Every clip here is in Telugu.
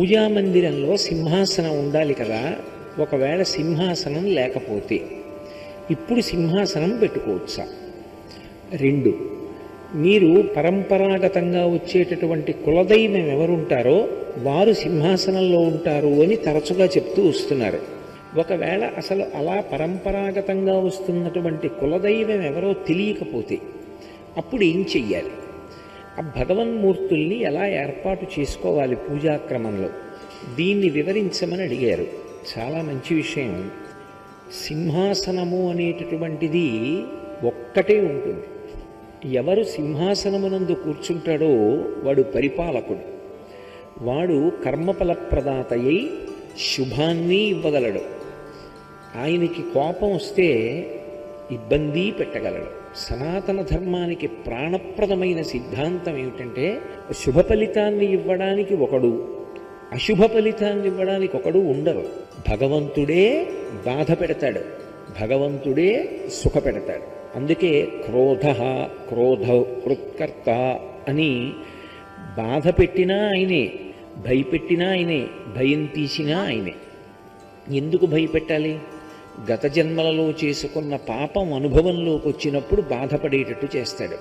పూజా మందిరంలో సింహాసనం ఉండాలి కదా ఒకవేళ సింహాసనం లేకపోతే ఇప్పుడు సింహాసనం పెట్టుకోవచ్చా రెండు మీరు పరంపరాగతంగా వచ్చేటటువంటి కులదైవం ఎవరుంటారో వారు సింహాసనంలో ఉంటారు అని తరచుగా చెప్తూ వస్తున్నారు ఒకవేళ అసలు అలా పరంపరాగతంగా వస్తున్నటువంటి కులదైవం ఎవరో తెలియకపోతే అప్పుడు ఏం చెయ్యాలి ఆ భగవన్మూర్తుల్ని ఎలా ఏర్పాటు చేసుకోవాలి పూజాక్రమంలో దీన్ని వివరించమని అడిగారు చాలా మంచి విషయం సింహాసనము అనేటటువంటిది ఒక్కటే ఉంటుంది ఎవరు సింహాసనమునందు కూర్చుంటాడో వాడు పరిపాలకుడు వాడు కర్మఫల ప్రదాతయ్యి శుభాన్ని ఇవ్వగలడు ఆయనకి కోపం వస్తే ఇబ్బంది పెట్టగలడు సనాతన ధర్మానికి ప్రాణప్రదమైన సిద్ధాంతం ఏమిటంటే శుభ ఫలితాన్ని ఇవ్వడానికి ఒకడు అశుభ ఫలితాన్ని ఇవ్వడానికి ఒకడు ఉండరు భగవంతుడే బాధ పెడతాడు భగవంతుడే సుఖ పెడతాడు అందుకే క్రోధ క్రోధ హృత్కర్త అని బాధ పెట్టినా ఆయనే భయపెట్టినా ఆయనే భయం తీసినా ఆయనే ఎందుకు భయపెట్టాలి గత జన్మలలో చేసుకున్న పాపం అనుభవంలోకి వచ్చినప్పుడు బాధపడేటట్టు చేస్తాడు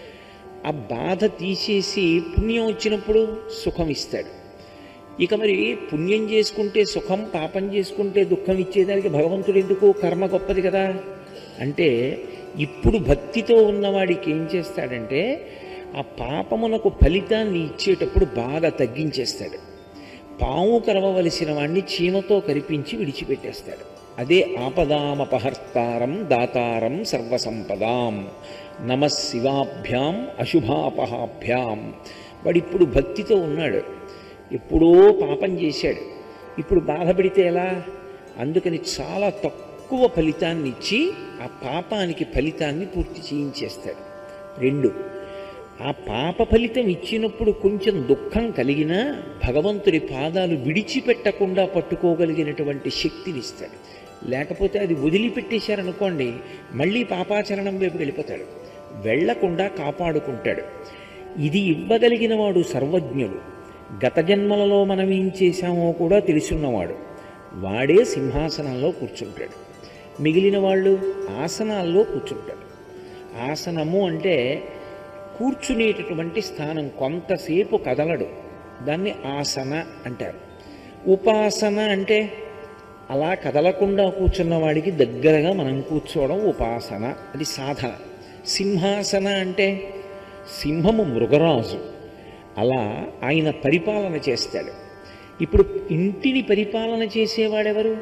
ఆ బాధ తీసేసి పుణ్యం వచ్చినప్పుడు సుఖం ఇస్తాడు ఇక మరి పుణ్యం చేసుకుంటే సుఖం పాపం చేసుకుంటే దుఃఖం ఇచ్చేదానికి భగవంతుడు ఎందుకు కర్మ గొప్పది కదా అంటే ఇప్పుడు భక్తితో ఉన్నవాడికి ఏం చేస్తాడంటే ఆ పాపమునకు ఫలితాన్ని ఇచ్చేటప్పుడు బాగా తగ్గించేస్తాడు పాము కరవవలసిన వాణ్ణి చీమతో కరిపించి విడిచిపెట్టేస్తాడు అదే ఆపదామపహర్తారం దాతారం సర్వసంపదాం నమ శివాభ్యాం అశుభాపహాభ్యాం వాడిప్పుడు భక్తితో ఉన్నాడు ఎప్పుడో పాపం చేశాడు ఇప్పుడు బాధపడితే ఎలా అందుకని చాలా తక్కువ ఫలితాన్ని ఇచ్చి ఆ పాపానికి ఫలితాన్ని పూర్తి చేయించేస్తాడు రెండు ఆ పాప ఫలితం ఇచ్చినప్పుడు కొంచెం దుఃఖం కలిగినా భగవంతుడి పాదాలు విడిచిపెట్టకుండా పట్టుకోగలిగినటువంటి శక్తిని ఇస్తాడు లేకపోతే అది వదిలిపెట్టేశారనుకోండి మళ్ళీ పాపాచరణం వైపు వెళ్ళిపోతాడు వెళ్లకుండా కాపాడుకుంటాడు ఇది ఇవ్వగలిగిన వాడు సర్వజ్ఞుడు గత జన్మలలో మనం ఏం చేశామో కూడా తెలుసున్నవాడు వాడే సింహాసనంలో కూర్చుంటాడు మిగిలిన వాళ్ళు ఆసనాల్లో కూర్చుంటాడు ఆసనము అంటే కూర్చునేటటువంటి స్థానం కొంతసేపు కదలడు దాన్ని ఆసన అంటారు ఉపాసన అంటే అలా కదలకుండా కూర్చున్న వాడికి దగ్గరగా మనం కూర్చోవడం ఉపాసన అది సాధన సింహాసన అంటే సింహము మృగరాజు అలా ఆయన పరిపాలన చేస్తాడు ఇప్పుడు ఇంటిని పరిపాలన చేసేవాడెవరు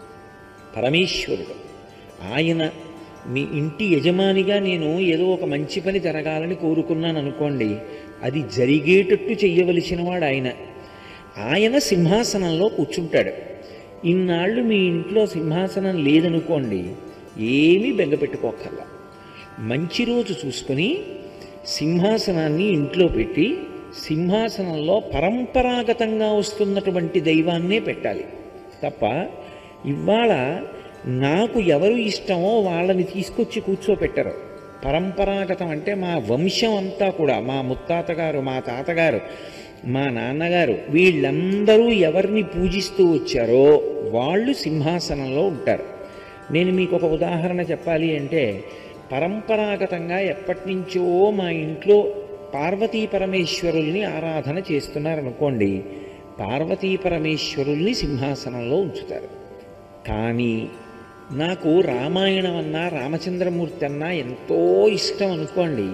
పరమేశ్వరుడు ఆయన మీ ఇంటి యజమానిగా నేను ఏదో ఒక మంచి పని జరగాలని కోరుకున్నాను అనుకోండి అది జరిగేటట్టు చెయ్యవలసిన వాడు ఆయన ఆయన సింహాసనంలో కూర్చుంటాడు ఇన్నాళ్ళు మీ ఇంట్లో సింహాసనం లేదనుకోండి ఏమీ బెంగపెట్టుకోకల్లా మంచి రోజు చూసుకొని సింహాసనాన్ని ఇంట్లో పెట్టి సింహాసనంలో పరంపరాగతంగా వస్తున్నటువంటి దైవాన్నే పెట్టాలి తప్ప ఇవాళ నాకు ఎవరు ఇష్టమో వాళ్ళని తీసుకొచ్చి కూర్చోపెట్టరు పరంపరాగతం అంటే మా వంశం అంతా కూడా మా ముత్తాతగారు మా తాతగారు మా నాన్నగారు వీళ్ళందరూ ఎవరిని పూజిస్తూ వచ్చారో వాళ్ళు సింహాసనంలో ఉంటారు నేను మీకు ఒక ఉదాహరణ చెప్పాలి అంటే పరంపరాగతంగా ఎప్పటి నుంచో మా ఇంట్లో పార్వతీ పరమేశ్వరుల్ని ఆరాధన చేస్తున్నారనుకోండి పార్వతీ పరమేశ్వరుల్ని సింహాసనంలో ఉంచుతారు కానీ నాకు రామాయణం అన్నా రామచంద్రమూర్తి అన్నా ఎంతో ఇష్టం అనుకోండి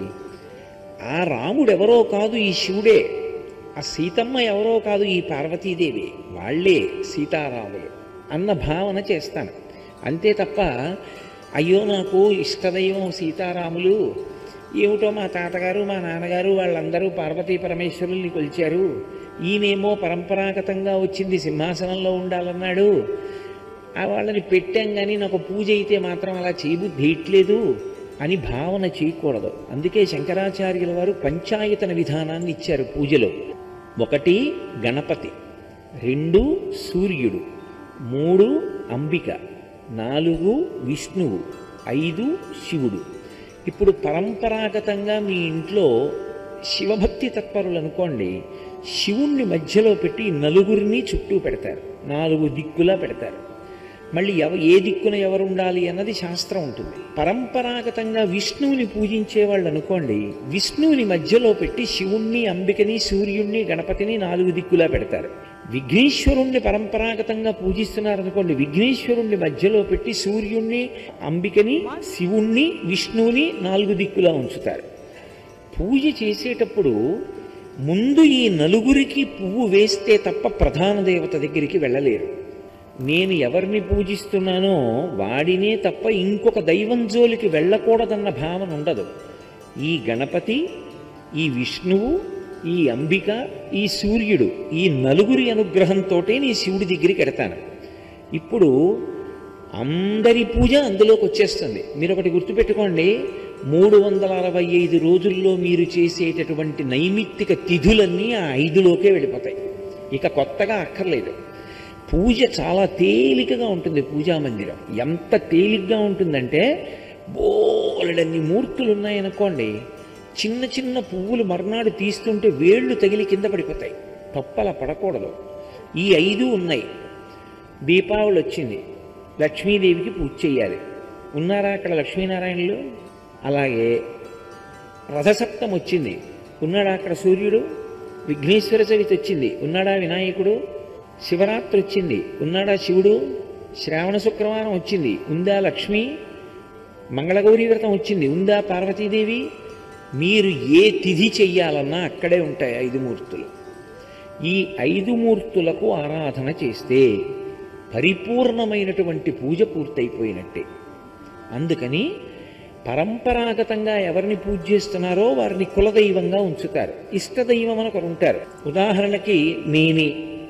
ఆ రాముడెవరో కాదు ఈ శివుడే ఆ సీతమ్మ ఎవరో కాదు ఈ పార్వతీదేవి వాళ్ళే సీతారాములు అన్న భావన చేస్తాను అంతే తప్ప అయ్యో నాకు ఇష్టదైవం సీతారాములు ఏమిటో మా తాతగారు మా నాన్నగారు వాళ్ళందరూ పార్వతీ పరమేశ్వరుల్ని కొలిచారు ఈయనేమో పరంపరాగతంగా వచ్చింది సింహాసనంలో ఉండాలన్నాడు ఆ వాళ్ళని పెట్టాం కానీ నాకు పూజ అయితే మాత్రం అలా చేయబుద్ధి ఇట్లేదు అని భావన చేయకూడదు అందుకే శంకరాచార్యుల వారు పంచాయతన విధానాన్ని ఇచ్చారు పూజలో ఒకటి గణపతి రెండు సూర్యుడు మూడు అంబిక నాలుగు విష్ణువు ఐదు శివుడు ఇప్పుడు పరంపరాగతంగా మీ ఇంట్లో శివభక్తి తత్పరులు అనుకోండి శివుణ్ణి మధ్యలో పెట్టి నలుగురిని చుట్టూ పెడతారు నాలుగు దిక్కులా పెడతారు మళ్ళీ ఎవ ఏ దిక్కున ఎవరు ఉండాలి అన్నది శాస్త్రం ఉంటుంది పరంపరాగతంగా విష్ణువుని పూజించే వాళ్ళు అనుకోండి విష్ణువుని మధ్యలో పెట్టి శివుణ్ణి అంబికని సూర్యుణ్ణి గణపతిని నాలుగు దిక్కులా పెడతారు విఘ్నేశ్వరుణ్ణి పరంపరాగతంగా పూజిస్తున్నారు అనుకోండి విఘ్నేశ్వరుణ్ణి మధ్యలో పెట్టి సూర్యుణ్ణి అంబికని శివుణ్ణి విష్ణువుని నాలుగు దిక్కులా ఉంచుతారు పూజ చేసేటప్పుడు ముందు ఈ నలుగురికి పువ్వు వేస్తే తప్ప ప్రధాన దేవత దగ్గరికి వెళ్ళలేరు నేను ఎవరిని పూజిస్తున్నానో వాడినే తప్ప ఇంకొక దైవం జోలికి వెళ్ళకూడదన్న భావన ఉండదు ఈ గణపతి ఈ విష్ణువు ఈ అంబిక ఈ సూర్యుడు ఈ నలుగురి అనుగ్రహంతోటే నీ శివుడి దగ్గరికి ఎడతాను ఇప్పుడు అందరి పూజ అందులోకి వచ్చేస్తుంది మీరు ఒకటి గుర్తుపెట్టుకోండి మూడు వందల అరవై ఐదు రోజుల్లో మీరు చేసేటటువంటి నైమిత్తిక తిథులన్నీ ఆ ఐదులోకే వెళ్ళిపోతాయి ఇక కొత్తగా అక్కర్లేదు పూజ చాలా తేలికగా ఉంటుంది పూజా మందిరం ఎంత తేలిగ్గా ఉంటుందంటే బోలెడన్ని మూర్తులు ఉన్నాయనుకోండి చిన్న చిన్న పువ్వులు మర్నాడు తీస్తుంటే వేళ్ళు తగిలి కింద పడిపోతాయి తప్పలా పడకూడదు ఈ ఐదు ఉన్నాయి దీపావళి వచ్చింది లక్ష్మీదేవికి పూజ చేయాలి ఉన్నారా అక్కడ లక్ష్మీనారాయణులు అలాగే రథసప్తం వచ్చింది ఉన్నాడా అక్కడ సూర్యుడు విఘ్నేశ్వర చవితి వచ్చింది ఉన్నాడా వినాయకుడు శివరాత్రి వచ్చింది ఉన్నాడా శివుడు శ్రావణ శుక్రవారం వచ్చింది ఉందా లక్ష్మి మంగళగౌరీ వ్రతం వచ్చింది ఉందా పార్వతీదేవి మీరు ఏ తిథి చెయ్యాలన్నా అక్కడే ఉంటాయి ఐదు మూర్తులు ఈ ఐదు మూర్తులకు ఆరాధన చేస్తే పరిపూర్ణమైనటువంటి పూజ పూర్తయిపోయినట్టే అందుకని పరంపరాగతంగా ఎవరిని పూజ చేస్తున్నారో వారిని కులదైవంగా ఉంచుతారు ఇష్టదైవం అని ఒకరు ఉంటారు ఉదాహరణకి నేనే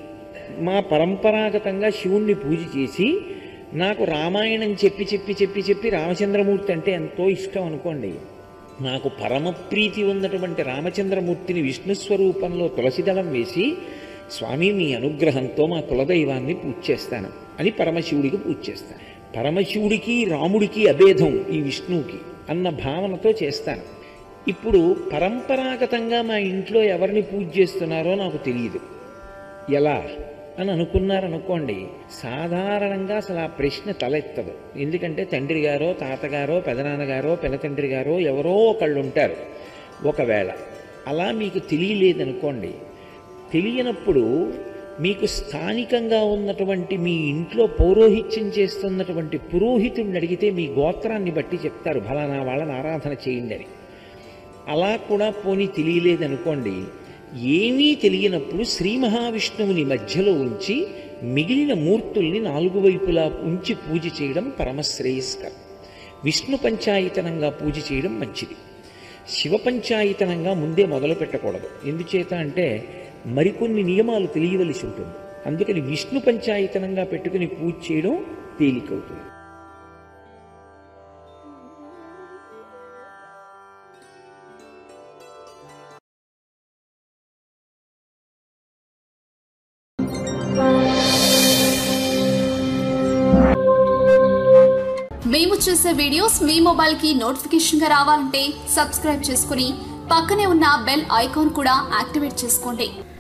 మా పరంపరాగతంగా శివుణ్ణి పూజ చేసి నాకు రామాయణం చెప్పి చెప్పి చెప్పి చెప్పి రామచంద్రమూర్తి అంటే ఎంతో ఇష్టం అనుకోండి నాకు పరమ ప్రీతి ఉన్నటువంటి రామచంద్రమూర్తిని విష్ణు స్వరూపంలో తులసిదళం వేసి స్వామి మీ అనుగ్రహంతో మా కులదైవాన్ని పూజ చేస్తాను అని పరమశివుడికి పూజ చేస్తాను పరమశివుడికి రాముడికి అభేదం ఈ విష్ణువుకి అన్న భావనతో చేస్తాను ఇప్పుడు పరంపరాగతంగా మా ఇంట్లో ఎవరిని పూజ చేస్తున్నారో నాకు తెలియదు ఎలా అని అనుకున్నారనుకోండి సాధారణంగా అసలు ఆ ప్రశ్న తలెత్తదు ఎందుకంటే తండ్రి గారో తాతగారో పెదనాన్నగారో పెనతండ్రి గారో ఎవరో ఒకళ్ళు ఉంటారు ఒకవేళ అలా మీకు తెలియలేదనుకోండి తెలియనప్పుడు మీకు స్థానికంగా ఉన్నటువంటి మీ ఇంట్లో పౌరోహిత్యం చేస్తున్నటువంటి పురోహితుడిని అడిగితే మీ గోత్రాన్ని బట్టి చెప్తారు ఫలానా వాళ్ళని ఆరాధన చేయండి అని అలా కూడా పోని తెలియలేదనుకోండి ఏమీ తెలియనప్పుడు శ్రీ మహావిష్ణువుని మధ్యలో ఉంచి మిగిలిన మూర్తుల్ని నాలుగు వైపులా ఉంచి పూజ చేయడం పరమశ్రేయస్కరం విష్ణు పంచాయతనంగా పూజ చేయడం మంచిది శివ పంచాయతనంగా ముందే మొదలు పెట్టకూడదు ఎందుచేత అంటే మరికొన్ని నియమాలు తెలియవలసి ఉంటుంది అందుకని విష్ణు పంచాయతనంగా పెట్టుకుని పూజ చేయడం తేలికవుతుంది మేము చేసే వీడియోస్ మీ మొబైల్ కి నోటిఫికేషన్ గా రావాలంటే సబ్స్క్రైబ్ చేసుకుని పక్కనే ఉన్న బెల్ ఐకాన్ కూడా యాక్టివేట్ చేసుకోండి